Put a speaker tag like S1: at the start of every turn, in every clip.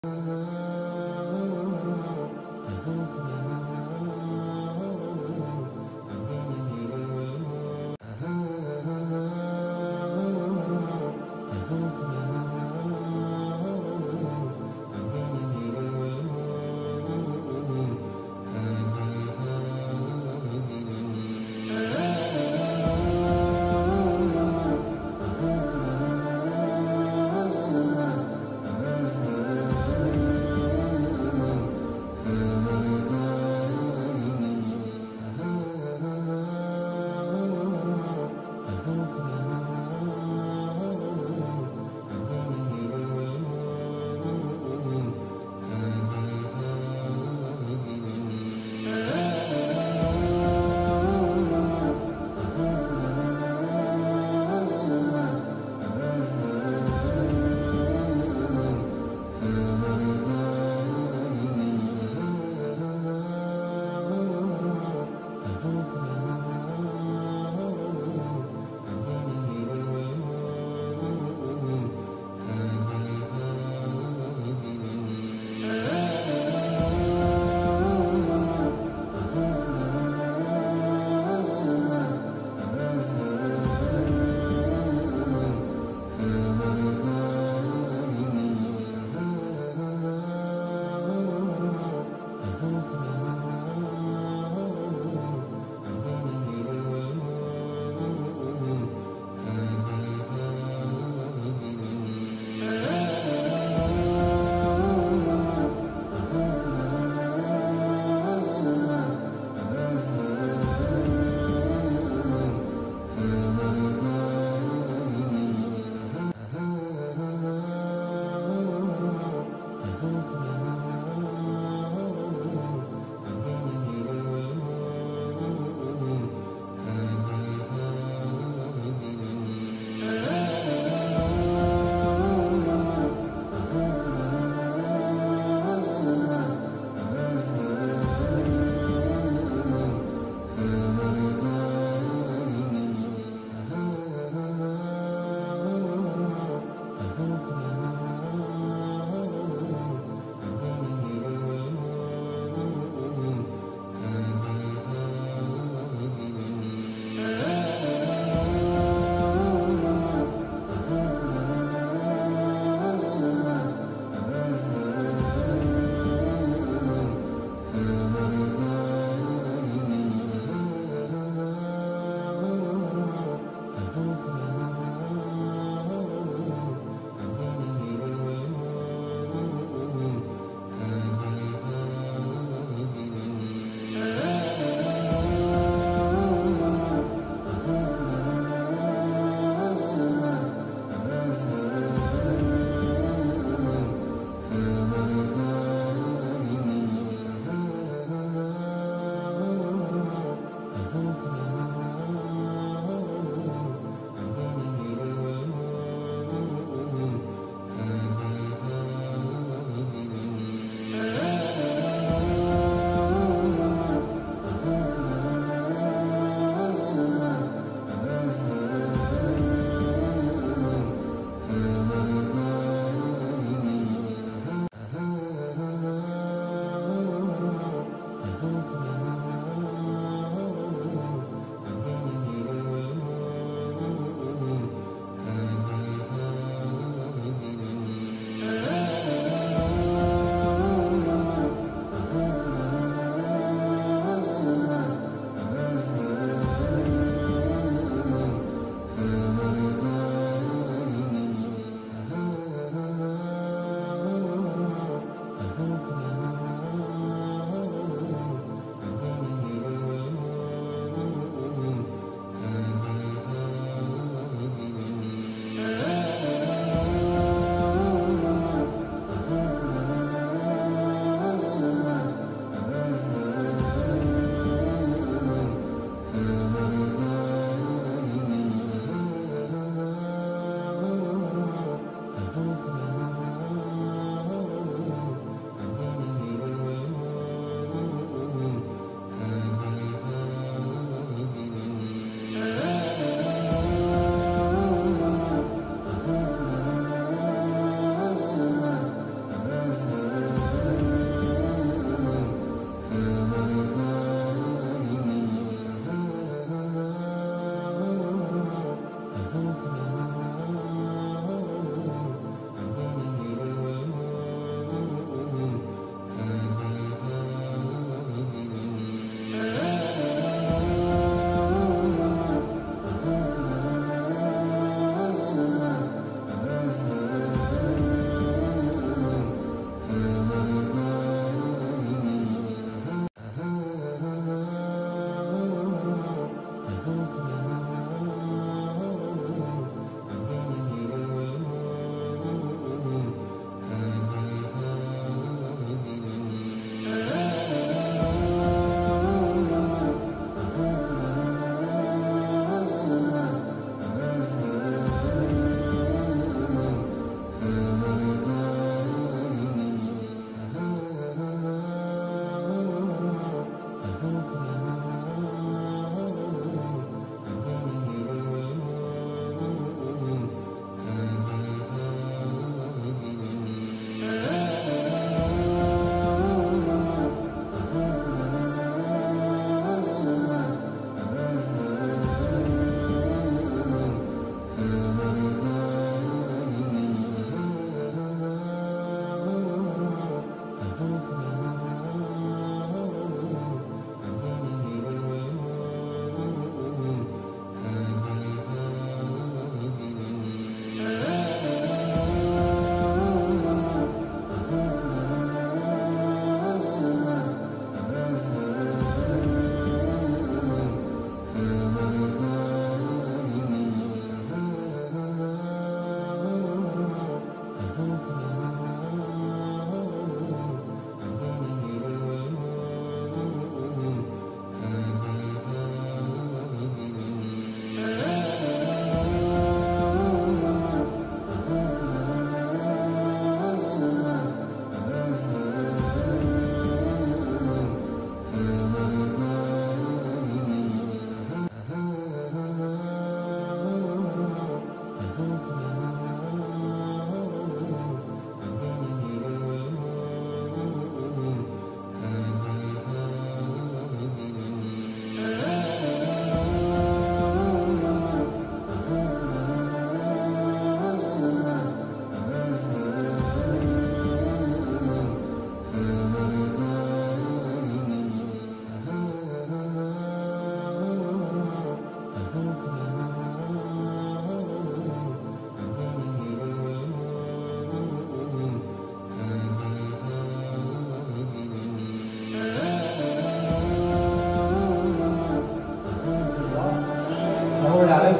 S1: ஆ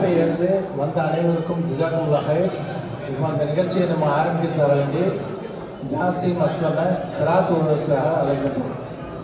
S1: அழைப்பை ஏற்று வந்த அனைவருக்கும் ஜிசாக்கும் வகை இப்போ அந்த நிகழ்ச்சியை நம்ம ஆரம்பிக்க வேண்டி ஜாசி மஸ்லமை கிராத்துவதற்காக அழைக்கின்றோம்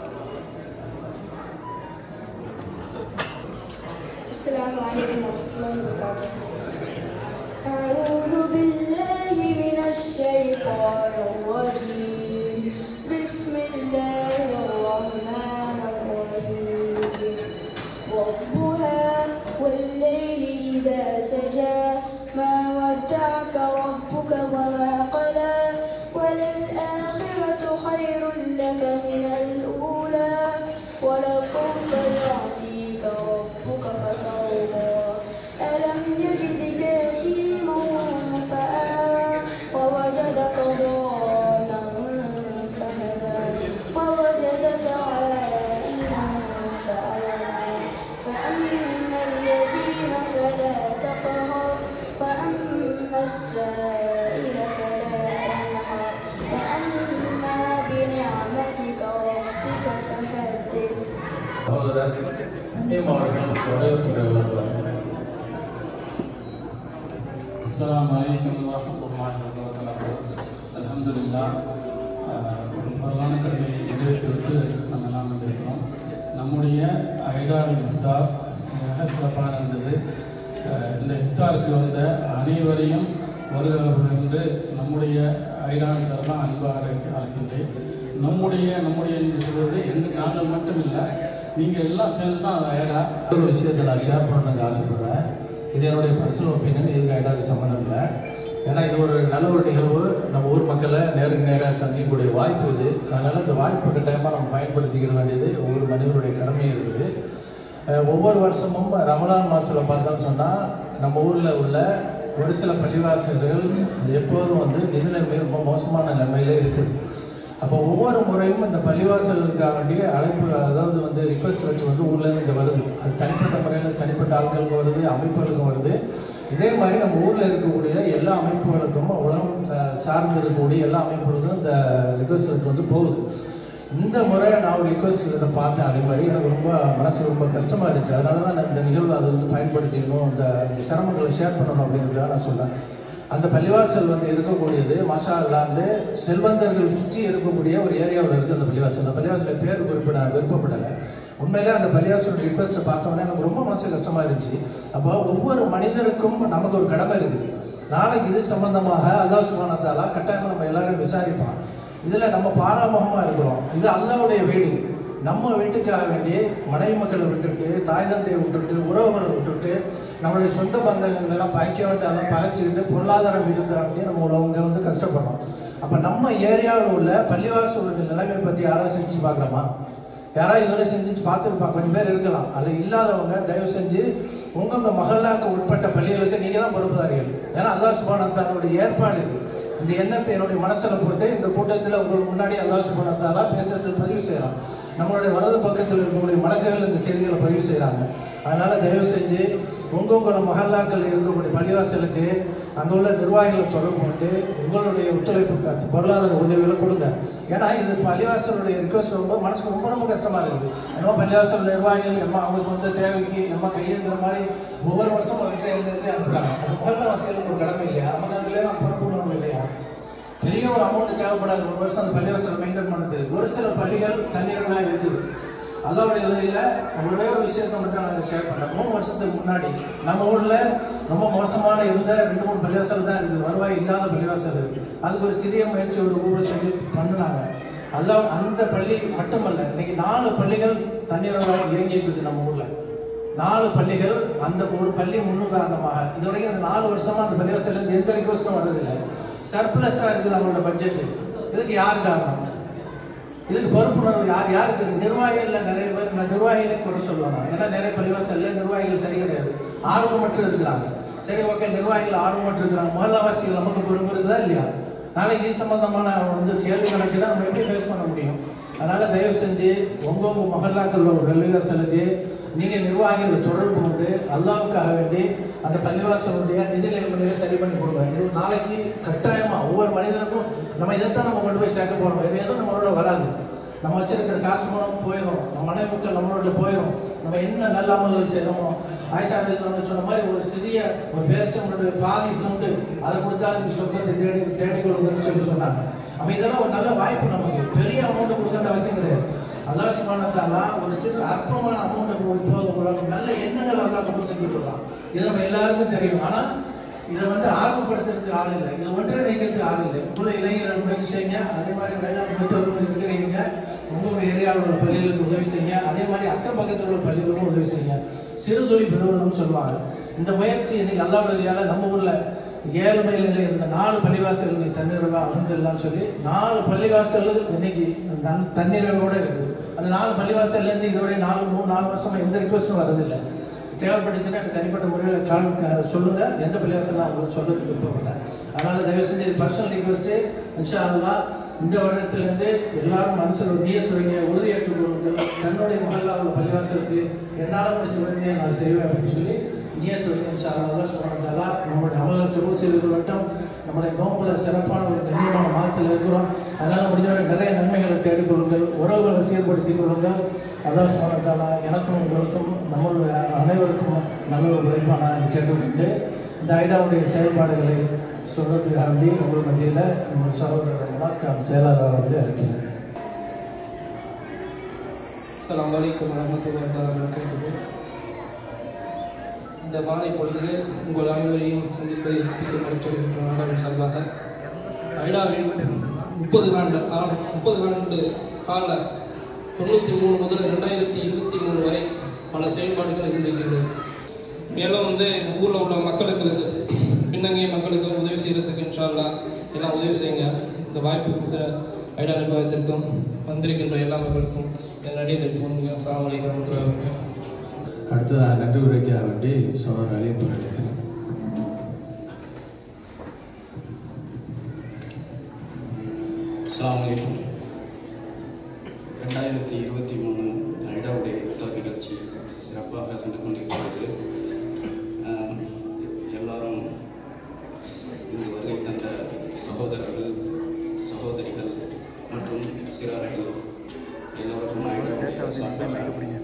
S2: السلام عليكم ورحمة الله وبركاته أعوذ بالله من الشيطان الرجيم بسم الله الرحمن الرحيم والضحى والليل إذا سجى ما ودعك ربك وما قلى وللآخرة خير لك من الأولى ولسوف يعطيك ربك فترضى ألم يجدك يتيما فآوى ووجدك ضالا فهدى ووجدك عائلا فأغنى فأما اليتيم فلا تقهر وأما السائل فلا تنحر وأما بنعمتك ربك فحدث
S1: சகோதரர் தமீம் அவர்கள் வரவேற்று வருவார்கள்
S3: السلام عليكم ورحمة الله وبركاته الحمد لله ஆஹ், ஒரு பரவான கடமையை நிறைவேற்றிவிட்டு நம்ம எல்லாம் வந்திருக்கிறோம் நம்முடைய ஐடாவின் இஃப்தார் மிக சிறப்பாக இருந்தது ஆஹ், இந்த இஃப்தாருக்கு வந்த அனைவரையும் வருக என்று நம்முடைய ஐடாவின் சார்பாக அன்பாக அழைக்க- அழைக்கின்றேன் நம்முடைய நம்முடைய என்று சொல்வது எங்கள் நாங்கள் மட்டும் இல்லை நீங்கள் எல்லாம் சேர்ந்து தான் அது ஐடா
S1: ஒரு விஷயத்தை நான் ஷேர் பண்ணணுங்க ஆசைப்படுறேன் இது என்னுடைய பர்சனல் ஒப்பீனியன் இதுக்கு ஐடாவுக்கு சம்மந்தம் இல்லை ஏன்னா இது ஒரு நல்ல ஒரு நிகழ்வு நம்ம ஊர் மக்களை நேருக்கு நேராக சந்திக்கக்கூடிய வாய்ப்பு இது அதனால் இந்த வாய்ப்பு கட்டாயமாக நம்ம பயன்படுத்திக்கிற வேண்டியது ஒவ்வொரு மனிதனுடைய கடமையும் இருக்குது அஹ் ஒவ்வொரு வருஷமும் ரமலான் மாதத்தில் பார்த்தோம்னு சொன்னால் நம்ம ஊரில் உள்ள ஒரு சில பள்ளிவாசல்கள் எப்போதும் வந்து நிதி நிலைமை ரொம்ப மோசமான நிலைமையில இருக்குது அப்போ ஒவ்வொரு முறையும் இந்த பள்ளிவாசலுக்காக வேண்டிய அழைப்பு அதாவது வந்து ரிக்வஸ்ட் வச்சு வந்து ஊர்லேருந்து இங்கே வருது அது தனிப்பட்ட முறையில் தனிப்பட்ட ஆட்களுக்கும் வருது அமைப்புகளுக்கும் வருது இதே மாதிரி நம்ம ஊரில் இருக்கக்கூடிய எல்லா அமைப்புகளுக்கும் உலகம் சா- சார்ந்து இருக்கக்கூடிய எல்லா அமைப்புகளுக்கும் இந்த ரிக்வஸ்ட் லெட்டர் வந்து போகுது இந்த முறை நான் ஒரு ரிக்வஸ்ட் இதை பார்த்தேன் அதே மாதிரி எனக்கு ரொம்ப மனசு ரொம்ப கஷ்டமாக இருந்துச்சு அதனால தான் நான் இந்த நிகழ்வு அதை வந்து பயன்படுத்திக்கணும் இந்த இந்த சிரமங்களை ஷேர் பண்ணணும் அப்படிங்கிறதுக்காக நான் சொல்கிறேன் அந்த பள்ளிவாசல் வந்து இருக்கக்கூடியது மாஷா அல்லாண்டு செல்வந்தர்கள் சுற்றி இருக்கக்கூடிய ஒரு ஏரியாவில் இருக்குது அந்த பள்ளிவாசல் அந்த பள்ளிவாசலில் பேர் குறிப்பிட விருப்பப்படலை உண்மையிலே அந்த பள்ளிவாசல் ரிக்வஸ்ட்டை பார்த்தோன்னே எனக்கு ரொம்ப மனசு கஷ்டமாக இருந்துச்சு அப்போ ஒவ்வொரு மனிதருக்கும் நமக்கு ஒரு கடமை இருக்குது நாளைக்கு இது சம்பந்தமாக அல்லாஹ் சுபானத்தாலா கட்டாயமாக நம்ம எல்லாரும் விசாரிப்பான் இதில் நம்ம பாராமுகமாக இருக்கிறோம் இது அல்லாவுடைய வீடு நம்ம வீட்டுக்காக வேண்டி மனைவி மக்களை விட்டுட்டு தாய் தந்தையை விட்டுட்டு உறவுகளை விட்டுட்டு நம்மளுடைய சொந்த பந்தங்கள் எல்லாம் பகைக்க வேண்டியெல்லாம் பகைச்சிக்கிட்டு பொருளாதாரம் வீட்டுக்காக வேண்டி நம்ம உள்ளவங்க வந்து கஷ்டப்படுறோம் அப்போ நம்ம ஏரியாவில் உள்ள பள்ளிவாசலுடைய நிலைமை பற்றி யாராவது செஞ்சு பார்க்குறோமா யாராவது இதுவரை செஞ்சு பார்த்துருப்பாங்க கொஞ்சம் பேர் இருக்கலாம் அதில் இல்லாதவங்க தயவு செஞ்சு உங்க மகளாக்கு உட்பட்ட பள்ளிகளுக்கு நீங்கள் தான் பொறுப்புதாரிகள் ஏன்னா அல்லாஹ் சுபானத்தானுடைய ஏற்பாடு இது இந்த எண்ணத்தை என்னுடைய மனசில் போட்டு இந்த கூட்டத்தில் உங்களுக்கு முன்னாடி அல்லாஹ் சுபானத்தாலா பேசுறதுக்கு பதிவு செய்கிறோம் நம்மளுடைய வலது பக்கத்தில் இருக்கக்கூடிய மலக்குகள் இந்த செய்திகளை பதிவு செய்கிறாங்க அதனால் தயவு செஞ்சு உங்க உங்களோட மகல்லாக்கள் இருக்கக்கூடிய பள்ளிவாசலுக்கு அங்கே உள்ள நிர்வாகிகளை தொடர்பு கொண்டு உங்களுடைய ஒத்துழைப்பு க- பொருளாதார உதவிகளை கொடுங்க ஏன்னா இது பள்ளிவாசலுடைய ரிக்வஸ்ட் ரொம்ப மனசுக்கு ரொம்ப ரொம்ப கஷ்டமாக இருக்குது என்னமோ பள்ளிவாசல் நிர்வாகிகள் எம்மா அவங்க சொந்த தேவைக்கு எம்மா கையெழுந்துற மாதிரி ஒவ்வொரு வருஷம் ஒரு விஷயம் எழுதி அனுப்புறாங்க அது முதல்ல வாசிகளுக்கு ஒரு கடமை இல்லையா நமக்கு அதுல பொறுப்புணர்வு இல்லையா பெரிய ஒரு அமௌண்ட் தேவைப்படாது ஒரு வருஷம் அந்த பள்ளிவாசலை மெயின்டைன் பண்ணுறது ஒரு சில பள்ளிகள் தண்ணீர்களாக இருக்குது அல்லாவுடைய உதவியில் ஒரே ஒரு விஷயத்தை மட்டும் நாங்கள் ஷேர் பண்ணேன் மூணு வருஷத்துக்கு முன்னாடி நம்ம ஊரில் ரொம்ப மோசமான இருந்த ரெண்டு மூணு பள்ளிவாசல் தான் இருக்குது வருவாய் இல்லாத பள்ளிவாசல் இருக்குது அதுக்கு ஒரு சிறிய முயற்சி ஒரு ஊர் செஞ்சு பண்ணினாங்க அல்லாஹ் அந்த பள்ளி மட்டுமல்ல இன்னைக்கு நாலு பள்ளிகள் தண்ணீர்களாக இயங்கிட்டு இருக்கு நம்ம ஊரில் நாலு பள்ளிகள் அந்த ஒரு பள்ளி முன்னுதாரணமாக இதுவரைக்கும் அந்த நாலு வருஷமா அந்த பள்ளிவாசல்லேருந்து எந்த ரிக்வஸ்ட்டும் வர்றதில்லை சர்ப்ளஸாக இருக்குது நம்மளோட பட்ஜெட்டு இதுக்கு யார் காரணம் இதுக்கு பொறுப்புணர்வு யார் யாருக்கு இருக்கு? நிர்வாகிகள்ல நிறைய பேர் நான் நிர்வாகிகளே குறை சொல்லுவாங்க ஏன்னா நிறைய பள்ளிவாசல்ல நிர்வாகிகள் சரி கிடையாது ஆர்வமற்று இருக்கிறாங்க சரி ஓகே நிர்வாகிகள் ஆர்வமற்று இருக்கிறாங்க மகளாவாசிகள் நமக்கு பொறுப்பு இருக்குதா இல்லையா நாளைக்கு இது சம்பந்தமான வந்து கேள்வி கணக்கில் நம்ம எப்படி ஃபேஸ் பண்ண முடியும் அதனால தயவு செஞ்சு உங்க உங்க மகல்லாக்கள் ஒரு பள்ளிவாசலுக்கு நீங்க நிர்வாகிகளை தொடர்பு கொண்டு அல்லாவுக்காக வேண்டி அந்த பள்ளிவாசலுடைய நிஜ நிலைமையை சரி பண்ணி கொடுங்க இது நாளைக்கு கட்டாயமா ஒவ்வொரு மனிதனுக்கும் நம்ம இதைத்தான் நம்ம கொண்டு போய் சேர்க்க போறோம் வேறு எதுவும் நம்மளோட வராது நம்ம வச்சிருக்கிற காசு பணம் போயிடும் நம்ம மனைவி மக்கள் நம்மளோட போயிடும் நம்ம என்ன நல்ல அமல்கள் செய்யறோமோ ஆயிஷா ரலியல்லாஹு சொன்ன மாதிரி ஒரு சிறிய ஒரு பேரச்சம்பளுடைய பாதி துண்டு அதை கொடுத்தா நீங்க சொர்க்கத்தை தேடி தேடிக்கொள்ளுங்கன்னு சொல்லி சொன்னாங்க அப்ப இதெல்லாம் ஒரு நல்ல வாய்ப்பு நமக்கு பெரிய அமௌண்ட் கொடுக்கற அவசியம் கிடையாது அல்லாஹ் சுபானத்தாலா ஒரு சிறு அற்பமான அமௌண்ட்டை போதும் நல்ல எண்ணங்கள் அல்லாஹ் கொண்டு செஞ்சு கொடுக்கலாம் இது நம்ம எல்லாருக்கும் தெரியும் ஆனா இதை வந்து ஆர்வப்படுத்துறதுக்கு ஆள் இல்லை இதை ஒன்றிணைக்கிறதுக்கு ஆள் இல்லை உங்களை இளைஞர்கள் முயற்சி செய்யுங்க அதே மாதிரி வேளாண் முடித்தவர்கள் இருக்கிறீங்க உங்கள் ஏரியாவில் உள்ள பள்ளிகளுக்கு உதவி செய்யுங்க அதே மாதிரி அக்கம் பக்கத்தில் உள்ள பள்ளிகளுக்கும் உதவி செய்யுங்க சிறு தொழில் பெருவர்களும் சொல்லுவாங்க இந்த முயற்சி இன்னைக்கு அல்லா உதவியால நம்ம ஊர்ல ஏழ்மையில் இருந்த நாலு பள்ளிவாசல்கள் தண்ணீரவா அமர்ந்துடலாம்னு சொல்லி நாலு பள்ளிவாசல்கள் இன்னைக்கு நன்- தண்ணீரவோட இருக்குது அந்த நாலு பள்ளிவாசல்ல இருந்து இதுவரை நாலு மூணு நாலு வருஷமா எந்த ரிக்வஸ்டும் வரதில்லை தேவைப்பட்டுச்சுன்னா எனக்கு தனிப்பட்ட முறையில் கால் க- சொல்லுங்க எந்த பள்ளிவாசல் நான் உங்களுக்கு சொல்றதுக்கு விருப்பப்படுறேன் அதனால தயவு செஞ்சு இது பர்சனல் ரிக்வஸ்ட்டு இன்ஷா அல்லாஹ் இந்த வருடத்திலிருந்து எல்லாரும் மனசில் ஒரு நீயத் வைங்க உறுதியேற்றுக் கொள்ளுங்கள் தன்னுடைய மகள்ல உள்ள பள்ளிவாசலுக்கு என்னால் முடிஞ்ச உதவியை நான் செய்வேன் அப்படின்னு சொல்லி நீயத் வைங்க இன்ஷா அல்லாஹ் சொல்கிறாங்க நம்மளுடைய அமலை கபூல் செய்து கொள்ளட்டும் நம்முடைய நோம்புல சிறப்பான ஒரு கண்ணியமான மாதத்தில் இருக்கிறோம் அதனால் முடிஞ்சவரை நிறைய நன்மைகளை தேடிக்கொள்ளுங்கள் உறவுகளை சீர்படுத்திக் கொள்ளுங்கள் அல்லாஹ் சுமணத்தாலா எனக்கும் உங்களுக்கும் நம்மளுடைய அனைவருக்கும் நல்ல ஒரு உழைப்பான கேட்டுக்கொண்டு இந்த ஐடாவுடைய செயல்பாடுகளை சொல்றதுக்காக வேண்டி உங்கள் மத்தியில் நம்ம சகோதரர் மலாஸ்கான் செயலாளர் அவர்களை அழைக்கிறேன்
S4: அஸ்ஸலாமு அலைக்கும் வரமத்துல்லாஹி தஆலா வபரகாத்துஹு இந்த மாலை பொழுதிலே உங்கள் அனைவரையும் சந்திப்பதில் மிக்க மகிழ்ச்சி அடைகின்ற நாடாவின் சார்பாக ஐடாவின் முப்பது ஆண்டு ஆண்டு முப்பது ஆண்டு கால தொண்ணூற்றி மூணு முதல் ரெண்டாயிரத்தி இருபத்தி மூணு வரை பல செயல்பாடுகள் இருந்திருக்கிறது மேலும் வந்து ஊரில் உள்ள மக்களுக்கு பின்னங்கிய மக்களுக்கு உதவி செய்கிறதுக்கு இன்ஷா அல்லாஹ் எல்லாம் உதவி செய்யுங்க இந்த வாய்ப்பு கொடுத்த ஐடா நிர்வாகத்திற்கும் வந்திருக்கின்ற எல்லா மக்களுக்கும் என் நடிகை தெரிவித்து அஸ்ஸலாமு அலைக்கும் வரமத்துல்லாஹி வபரகாத்துஹு
S1: அடுத்ததாக நன்றி உரைக்காக வேண்டி சகோதரர் அழைப்பு அழைக்கிறேன்
S5: அஸ்ஸலாமு அலைக்கும் ரெண்டாயிரத்தி இருபத்தி மூணு ஐடாவுடைய புத்தக நிகழ்ச்சி சிறப்பாக சென்று கொண்டிருக்கிறது ஆஹ், எல்லாரும் இங்கு வருகை தந்த சகோதரர்கள் சகோதரிகள் மற்றும் சிறார்கள் எல்லோருக்கும் ஐடாவுடைய சார்பாக